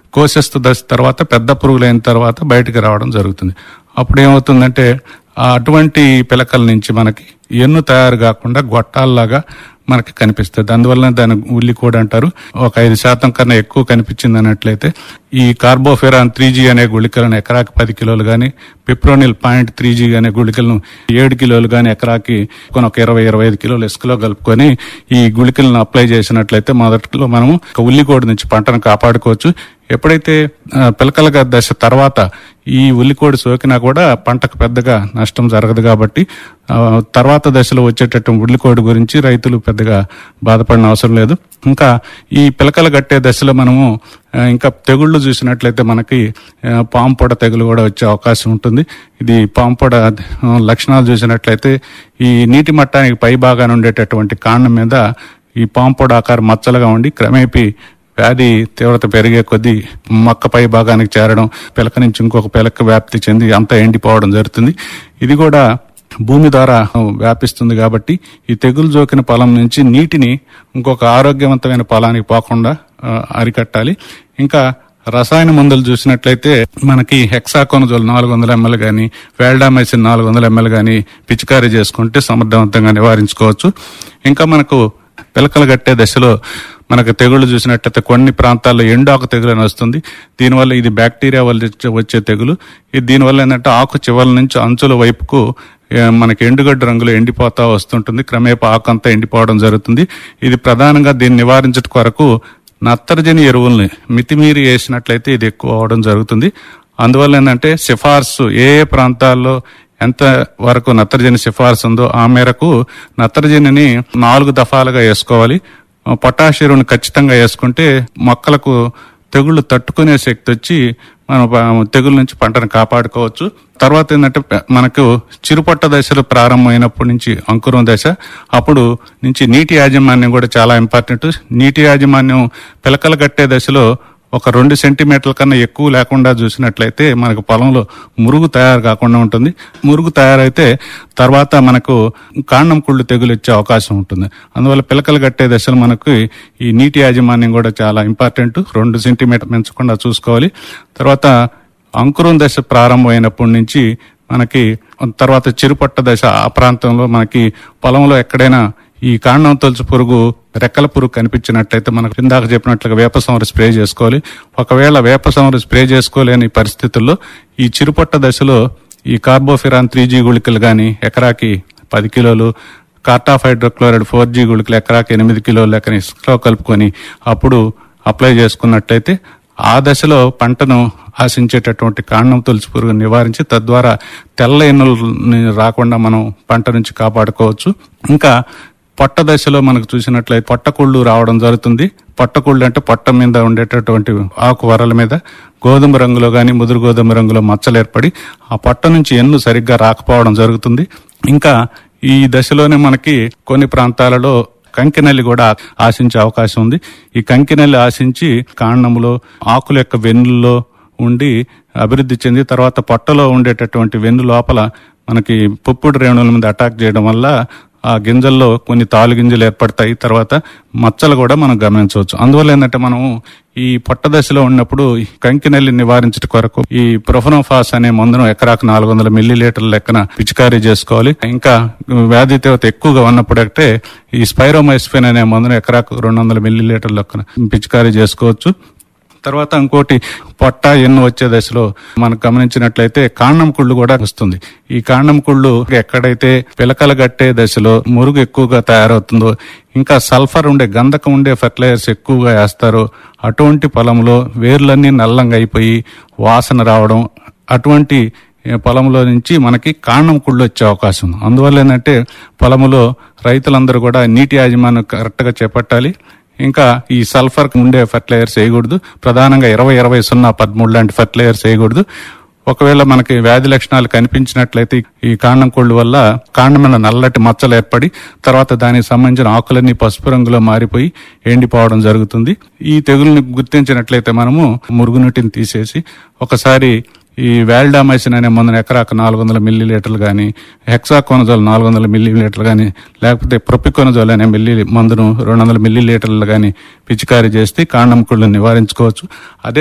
కోశస్థ దశ తర్వాత పెద్ద పురుగులు అయిన తర్వాత బయటకు రావడం జరుగుతుంది అప్పుడు ఏమవుతుందంటే ఆ అటువంటి పిలకల నుంచి మనకి ఎన్ను తయారు కాకుండా గొట్టాల్లాగా మనకి కనిపిస్తుంది అందువల్ల దాని ఉల్లి కూడా అంటారు ఒక ఐదు శాతం కన్నా ఎక్కువ కనిపించింది అన్నట్లయితే ఈ కార్బోఫెరాన్ త్రీ జీ అనే గుళికలను ఎకరాకి పది కిలోలు కానీ పిప్రోనిల్ పాయింట్ త్రీ జీ అనే గుళికలను ఏడు కిలోలు కానీ ఎకరాకి కొన్ని ఒక ఇరవై ఇరవై ఐదు కిలోలు ఇసుకలో కలుపుకొని ఈ గుళికలను అప్లై చేసినట్లయితే మొదట్లో మనము ఒక ఉల్లికోడి నుంచి పంటను కాపాడుకోవచ్చు ఎప్పుడైతే ఆ, పిలకలుగా దశ తర్వాత ఈ ఉల్లికోడి సోకినా కూడా పంటకు పెద్దగా నష్టం జరగదు కాబట్టి ఆ, తర్వాత దశలో వచ్చేటటువంటి ఉల్లికోడి గురించి రైతులు పెద్దగా బాధపడిన అవసరం లేదు ఇంకా ఈ పిలకలు కట్టే దశలో మనము ఆ, ఇంకా తెగుళ్ళు చూసినట్లయితే మనకి ఆ, పాము పొడ తెగులు కూడా వచ్చే అవకాశం ఉంటుంది ఇది పాము పొడ ఆ, లక్షణాలు చూసినట్లయితే ఈ నీటి మట్టానికి పై భాగాన ఉండేటటువంటి కాండం మీద ఈ పాము పొడ ఆకారం మచ్చలుగా ఉండి క్రమేపీ వ్యాధి తీవ్రత పెరిగే కొద్దీ మొక్క పై భాగానికి చేరడం పిలక నుంచి ఇంకొక పిలక వ్యాప్తి చెంది అంతా ఎండిపోవడం జరుగుతుంది ఇది కూడా భూమి ద్వారా వ్యాపిస్తుంది కాబట్టి ఈ తెగులు జోకిన పొలం నుంచి నీటిని ఇంకొక ఆరోగ్యవంతమైన పొలానికి పోకుండా ఆ, అరికట్టాలి ఇంకా రసాయన మందులు చూసినట్లయితే మనకి హెక్సాకోనజోల్ నాలుగు వందల ఎంఎల్ గాని వేల్డామైసిన్ నాలుగు వందల ఎంఎల్ గాని పిచికారీ చేసుకుంటే సమర్థవంతంగా నివారించుకోవచ్చు ఇంకా మనకు పిలకలు కట్టే దశలో మనకు తెగుళ్ళు చూసినట్లయితే కొన్ని ప్రాంతాల్లో ఎండాకు తెగులు అని వస్తుంది దీనివల్ల ఇది బ్యాక్టీరియా వల్ల వచ్చే- వచ్చే తెగులు ఇది దీనివల్ల ఏంటంటే ఆకు చివరి నుంచి అంచుల వైపుకు ఏ, మనకి ఎండుగడ్డ రంగులో ఎండిపోతా వస్తుంటుంది క్రమేపా ఆకు అంతా ఎండిపోవడం జరుగుతుంది ఇది ప్రధానంగా దీన్ని నివారించడం కొరకు నత్రజని ఎరువుల్ని మితిమీరి వేసినట్లయితే ఇది ఎక్కువ అవడం జరుగుతుంది అందువల్ల ఏంటంటే సిఫార్సు ఏ ఏ ప్రాంతాల్లో ఎంత వరకు నత్రజని సిఫార్సు ఉందో ఆ మేరకు నత్రజనిని నాలుగు దఫాలుగా వేసుకోవాలి ఆ, పొటాష్ ఎరువును ఖచ్చితంగా వేసుకుంటే మొక్కలకు తెగుళ్ళు తట్టుకునే శక్తి వచ్చి మనం ప- తెగుళ్ళ నుంచి పంటను కాపాడుకోవచ్చు తర్వాత ఏంటంటే పె- మనకు చిరుపట్ట దశలో ప్రారంభమైనప్పటి నుంచి అంకురం దశ అప్పుడు నుంచి నీటి యాజమాన్యం కూడా చాలా ఇంపార్టెంట్ నీటి యాజమాన్యం పిలకలు కట్టే దశలో ఒక రెండు సెంటీమీటర్ల కన్నా ఎక్కువ లేకుండా చూసినట్లయితే మనకు పొలంలో మురుగు తయారు కాకుండా ఉంటుంది మురుగు తయారైతే తర్వాత మనకు కాండం కుళ్ళు తెగులు వచ్చే అవకాశం ఉంటుంది అందువల్ల పిలకలు కట్టే దశలో మనకు ఈ నీటి యాజమాన్యం కూడా చాలా ఇంపార్టెంట్ రెండు సెంటీమీటర్ పెంచకుండా చూసుకోవాలి తర్వాత అంకురం దశ ప్రారంభమైనప్పటి నుంచి మనకి తర్వాత చిరుపట్ట దశ ఆ ప్రాంతంలో మనకి పొలంలో ఎక్కడైనా ఈ కాండం తొలుచు పురుగు రెక్కల పురుగు కనిపించినట్లయితే మనకు ఇందాక చెప్పినట్లుగా వేప సంవరి స్ప్రే చేసుకోవాలి ఒకవేళ వేప సంవరి స్ప్రే చేసుకోలేని పరిస్థితుల్లో ఈ చిరుపట్ట దశలో ఈ కార్బోఫిరాన్ త్రీ జీ గుళికలు గాని ఎకరాకి పది కిలోలు కార్టాఫ్ హైడ్రోక్లోరైడ్ ఫోర్ జీ గుళికలు ఎకరాకి ఎనిమిది కిలోలు లెక్కన ఇసుకలో కలుపుకొని అప్పుడు అప్లై చేసుకున్నట్లయితే ఆ దశలో పంటను ఆశించేటటువంటి కాండం తొలిచి పురుగు నివారించి తద్వారా తెల్ల ఎన్నులు రాకుండా మనం పంట నుంచి కాపాడుకోవచ్చు ఇంకా పొట్ట దశలో మనకు చూసినట్లయితే పొట్టకుళ్ళు రావడం జరుగుతుంది పొట్టకుళ్ళు అంటే పొట్ట మీద ఉండేటటువంటి ఆకు వరల మీద గోధుమ రంగులో గాని ముదురు గోధుమ రంగులో మచ్చలు ఏర్పడి ఆ పొట్ట నుంచి ఎన్ను సరిగ్గా రాకపోవడం జరుగుతుంది ఇంకా ఈ దశలోనే మనకి కొన్ని ప్రాంతాలలో కంకినల్లి కూడా ఆశించే అవకాశం ఉంది ఈ కంకినల్లి ఆశించి కాండంలో ఆకుల యొక్క వెన్నుల్లో ఉండి అభివృద్ధి చెంది తర్వాత పొట్టలో ఉండేటటువంటి వెన్ను లోపల మనకి పుప్పుడు రేణువుల మీద అటాక్ చేయడం వల్ల ఆ గింజల్లో కొన్ని తాలు గింజలు ఏర్పడతాయి తర్వాత మచ్చలు కూడా మనం గమనించవచ్చు అందువల్ల ఏంటంటే మనం ఈ పొట్ట దశలో ఉన్నప్పుడు ఈ కంకినెల్లి నివారించడం కొరకు ఈ ప్రొఫనోఫాస్ అనే మందును ఎకరాకు నాలుగు వందల మిల్లీ లీటర్ల లెక్కన పిచికారీ చేసుకోవాలి ఇంకా వ్యాధి తీవ్రత ఎక్కువగా ఉన్నప్పుడు అంటే ఈ స్పైరోమైస్ఫిన్ అనే మందును ఎకరాకు రెండు వందల మిల్లీ లీటర్ల లెక్కన పిచికారీ చేసుకోవచ్చు తర్వాత ఇంకోటి పొట్ట ఎన్ను వచ్చే దశలో మనం గమనించినట్లయితే కాండం కుళ్ళు కూడా వస్తుంది ఈ కాండం కుళ్ళు ఎక్కడైతే పిలకలు కట్టే దశలో మురుగు ఎక్కువగా తయారవుతుందో ఇంకా సల్ఫర్ ఉండే గంధకం ఉండే ఫెర్టిలైజర్స్ ఎక్కువగా వేస్తారో అటువంటి పొలంలో వేర్లన్నీ నల్లంగా అయిపోయి వాసన రావడం అటువంటి ఏ, పొలంలో నుంచి మనకి కాండం కుళ్ళు వచ్చే అవకాశం ఉంది అందువల్ల ఏంటంటే పొలములో రైతులందరూ కూడా నీటి యాజమాన్యం కరెక్ట్ గా చేపట్టాలి ఇంకా ఈ సల్ఫర్ ఉండే ఫర్టిలైజర్స్ వేయకూడదు ప్రధానంగా ఇరవై ఇరవై సున్నా పదమూడు లాంటి ఫర్టిలైజర్స్ వేయకూడదు ఒకవేళ మనకి వ్యాధి లక్షణాలు కనిపించినట్లయితే ఈ కాండం కోళ్ళు వల్ల కాండం మీద నల్లటి మచ్చలు ఏర్పడి తర్వాత దానికి సంబంధించిన ఆకులన్నీ పసుపు రంగులో మారిపోయి ఎండిపోవడం జరుగుతుంది ఈ తెగుల్ని గుర్తించినట్లయితే మనము మురుగునీటిని తీసేసి ఒకసారి ఈ వాల్డామైసిన్ అనే మందును ఎకరాకు నాలుగు వందల మిల్లీ లీటర్లు కానీ హెక్సాకోనజోల్ నాలుగు వందల మిల్లీ లీటర్లు కానీ లేకపోతే ప్రొపికోనజోల్ అనే మిల్లీ మందును రెండు వందల మిల్లీ లీటర్లు కానీ పిచికారీ చేస్తే కాండం కుళ్ళు నివారించుకోవచ్చు అదే